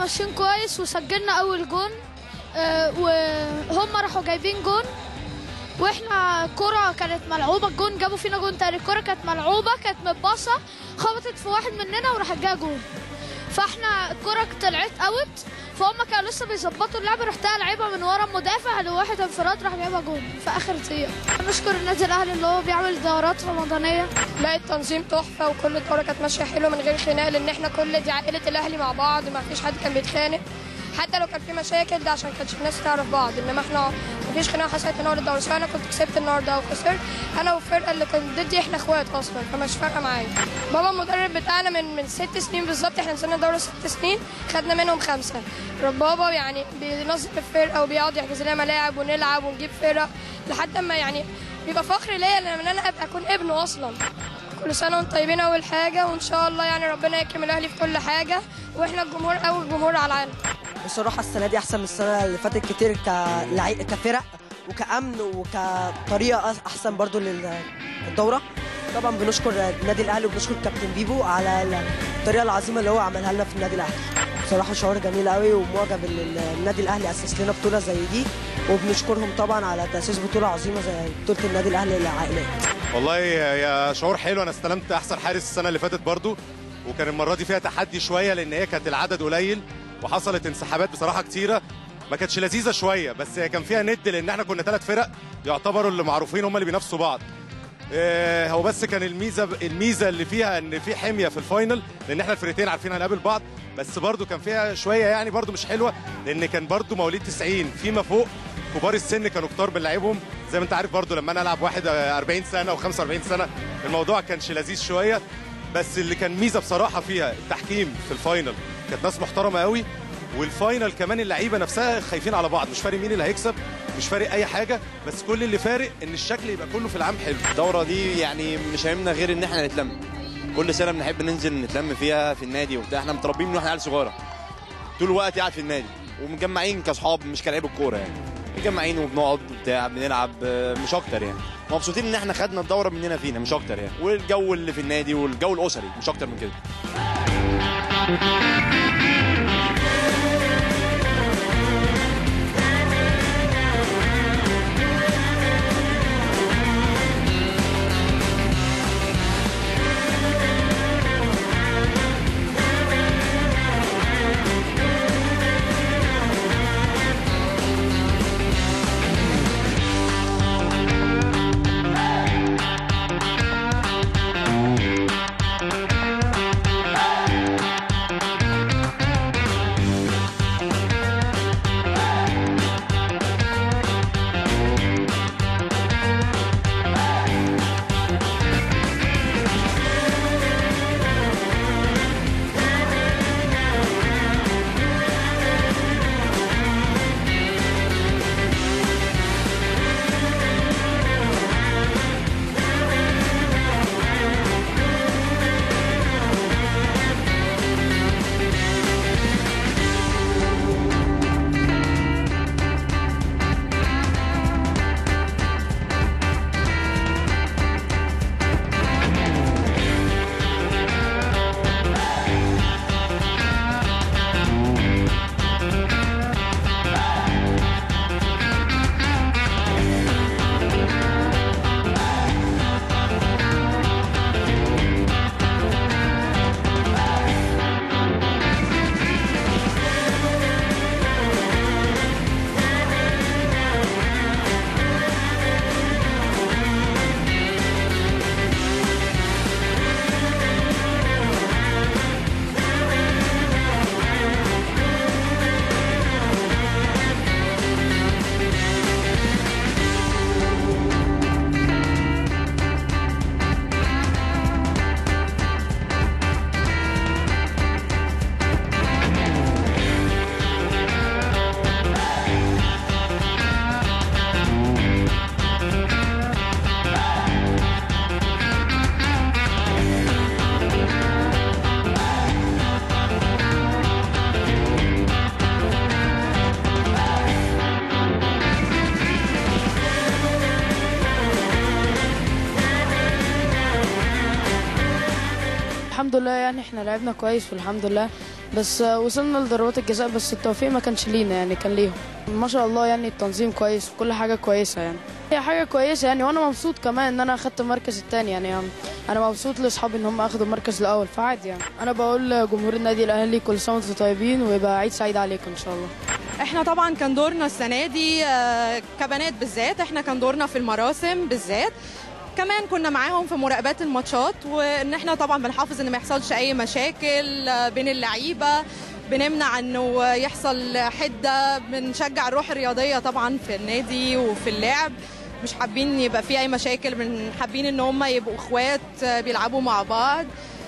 ماشيين كويس وسجلنا اول جون آه، وهم راحوا جايبين جون واحنا الكرة كانت ملعوبة الجون جابوا فينا جون تاني الكرة كانت ملعوبة كانت متباصة خبطت في واحد مننا وراحت جايه جون فاحنا الكرة طلعت اوت فهم كانوا لسه بيظبطوا اللعبة رحت لعيبة من ورا المدافع لواحد انفراد راح جايبها جون في اخر دقيقة نشكر النادي الاهلي اللي هو بيعمل دورات رمضانية لا التنظيم تحفه وكل الدوره كانت ماشيه حلو من غير خناق لان احنا كل دي عائله الاهلي مع بعض ما فيش حد كان بيتخانق حتى لو كان في مشاكل ده عشان كانتش الناس تعرف بعض انما احنا ما فيش خناقه حصلت النهارده الدوره سواء انا كنت كسبت النهارده او خسرت انا والفرقه اللي كانت ضدي احنا اخوات اصلا فمش فارقه معايا بابا المدرب بتاعنا من من ست سنين بالظبط احنا نزلنا دوره ست سنين خدنا منهم خمسه بابا يعني بينظم الفرقه وبيقعد يحجز لنا ملاعب ونلعب ونجيب فرق لحد ما يعني بيبقى فخر ليا لما انا ابقى اكون ابنه اصلا كل سنه وانتم طيبين اول حاجه وان شاء الله يعني ربنا يكرم الاهلي في كل حاجه واحنا الجمهور اول جمهور على العالم بصراحة السنة دي أحسن من السنة اللي فاتت كتير كلعي... كفرق وكأمن وكطريقة أح- أحسن برضو للدورة طبعا بنشكر النادي الأهلي وبنشكر كابتن بيبو على الطريقة العظيمة اللي هو عملها لنا في النادي الأهلي بصراحة شعور جميل قوي ومعجب ان النادي الأهلي أسس لنا بطولة زي دي وبنشكرهم طبعا على تأسيس بطولة عظيمة زي بطولة النادي الأهلي للعائلات والله يا شعور حلو انا استلمت احسن حارس السنه اللي فاتت برضو وكان المره دي فيها تحدي شويه لان هي كانت العدد قليل وحصلت انسحابات بصراحه كتيره ما كانتش لذيذه شويه بس كان فيها ند لان احنا كنا ثلاث فرق يعتبروا اللي معروفين هم اللي بينافسوا بعض آه، هو بس كان الميزه الميزه اللي فيها ان في حميه في الفاينل لان احنا الفرقتين عارفين هنقابل بعض بس برضو كان فيها شويه يعني برضو مش حلوه لان كان برضو مواليد 90 فيما فوق كبار السن كانوا كتار بنلعبهم زي ما انت عارف برضو لما انا العب واحد آه، 40 سنه و45 سنه الموضوع كانش لذيذ شويه بس اللي كان ميزه بصراحه فيها التحكيم في الفاينل كانت ناس محترمه قوي والفاينل كمان اللعيبه نفسها خايفين على بعض مش فارق مين اللي هيكسب مش فارق اي حاجه بس كل اللي فارق ان الشكل يبقى كله في العام حلو الدورة دي يعني مش هيمنا غير ان احنا نتلم كل سنة بنحب ننزل نتلم فيها في النادي وبتاع احنا متربيين من واحنا عيال صغيرة طول الوقت قاعد في النادي ومجمعين كاصحاب مش كلاعيب الكورة يعني مجمعين وبنقعد وبتاع بنلعب آه، مش اكتر يعني مبسوطين ان احنا خدنا الدورة مننا فينا مش اكتر يعني والجو اللي في النادي والجو الاسري مش اكتر من كده الحمد لله يعني احنا لعبنا كويس والحمد لله بس آه، وصلنا لضربات الجزاء بس التوفيق ما كانش لينا يعني كان ليهم ما شاء الله يعني التنظيم كويس وكل حاجه كويسه يعني هي حاجه كويسه يعني وانا مبسوط كمان ان انا اخدت المركز الثاني يعني انا مبسوط لاصحابي ان هم اخدوا المركز الاول فعادي يعني انا بقول لجمهور النادي الاهلي كل سنه وانتم طيبين ويبقى عيد سعيد عليكم ان شاء الله احنا طبعا كان دورنا السنه دي آه، كبنات بالذات احنا كان دورنا في المراسم بالذات كمان كنا معاهم في مراقبات الماتشات وان احنا طبعا بنحافظ ان ما يحصلش اي مشاكل آه، بين اللعيبه بنمنع انه يحصل حده بنشجع الروح الرياضيه طبعا في النادي وفي اللعب مش حابين يبقى في اي مشاكل بن- حابين ان هم يبقوا اخوات آه، بيلعبوا مع بعض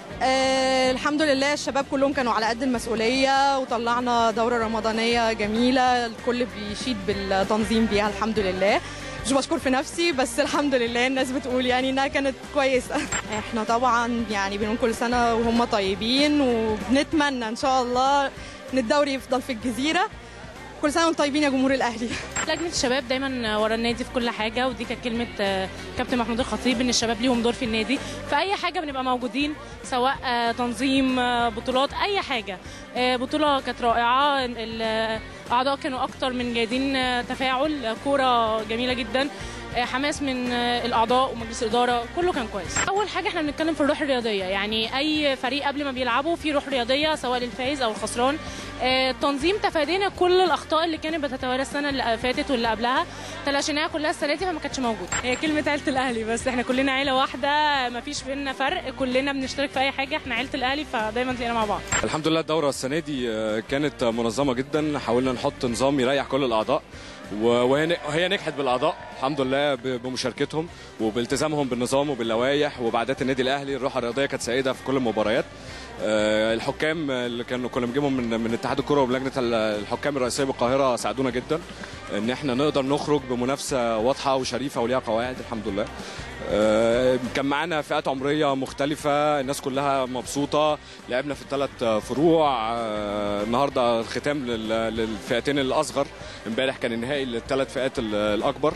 آه الحمد لله الشباب كلهم كانوا على قد المسؤولية وطلعنا دورة رمضانية جميلة الكل بيشيد بالتنظيم بيها الحمد لله مش بشكر في نفسي بس الحمد لله الناس بتقول يعني انها كانت كويسة احنا طبعا يعني بنقول كل سنة وهم طيبين وبنتمنى ان شاء الله ان الدوري يفضل في الجزيرة كل سنة وانتم طيبين يا جمهور الاهلي لجنه الشباب دايما ورا النادي في كل حاجه ودي كانت كلمه آه، كابتن محمود الخطيب ان الشباب ليهم دور في النادي في اي حاجه بنبقى موجودين سواء آه، تنظيم آه، بطولات اي حاجه آه، بطوله كانت رائعه الاعضاء كانوا اكتر من جايدين آه، تفاعل آه، كوره جميله جدا آه، حماس من آه، الاعضاء ومجلس الاداره كله كان كويس اول حاجه احنا بنتكلم في الروح الرياضيه يعني اي فريق قبل ما بيلعبوا في روح رياضيه سواء للفايز او الخسران آه، تنظيم تفادينا كل الاخطاء اللي كانت بتتوالى السنه اللي فاتت واللي قبلها تلاشيناها كلها السنه دي فما كانتش موجوده هي كلمه عيله الاهلي بس احنا كلنا عيله واحده ما فيش بينا فرق كلنا بنشترك في اي حاجه احنا عيله الاهلي فدايما تلاقينا مع بعض الحمد لله الدورة السنة دي آه، كانت منظمة جدا حاولنا نحط نظام يريح كل الأعضاء و- وهي وهي نجحت بالأعضاء الحمد لله ب- بمشاركتهم وبالتزامهم بالنظام وباللوائح وبعدات النادي الأهلي الروح الرياضية كانت سائدة في كل المباريات آه، الحكام اللي كانوا كنا بنجيبهم من من اتحاد الكرة ومن لجنة ال- الحكام الرئيسية بالقاهرة ساعدونا جدا ان احنا نقدر نخرج بمنافسة واضحة وشريفة وليها قواعد الحمد لله آه، كان معانا فئات عمريه مختلفه الناس كلها مبسوطه لعبنا في الثلاث فروع آه، النهارده الختام لل- للفئتين الاصغر امبارح كان النهائي للثلاث فئات ال- الاكبر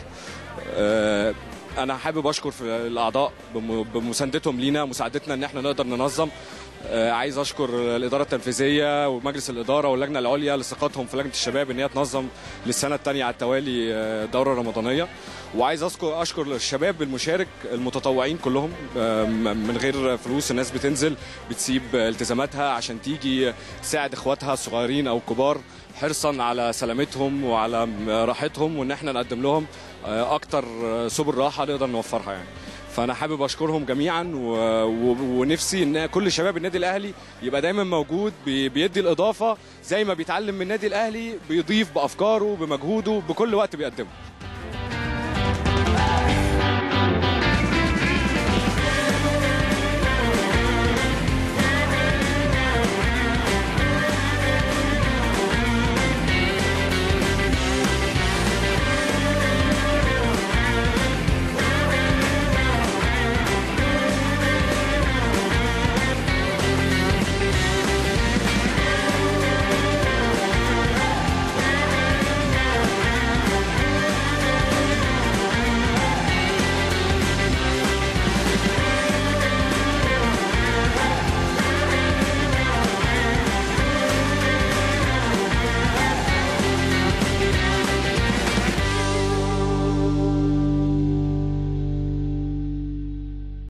آه، انا حابب اشكر في الاعضاء بم- بمساندتهم لينا مساعدتنا ان احنا نقدر ننظم آه، عايز اشكر الاداره التنفيذيه ومجلس الاداره واللجنه العليا لثقتهم في لجنه الشباب ان هي تنظم للسنه الثانيه على التوالي آه، دوره رمضانيه وعايز اذكر اشكر الشباب المشارك المتطوعين كلهم آه، م- من غير فلوس الناس بتنزل بتسيب التزاماتها عشان تيجي تساعد اخواتها الصغيرين او الكبار حرصا على سلامتهم وعلى راحتهم وان احنا نقدم لهم آه، اكتر سبل راحه نقدر نوفرها يعني فانا حابب اشكرهم جميعا و... و... ونفسي ان كل شباب النادي الاهلي يبقى دايما موجود بي... بيدي الاضافه زي ما بيتعلم من النادي الاهلي بيضيف بافكاره بمجهوده بكل وقت بيقدمه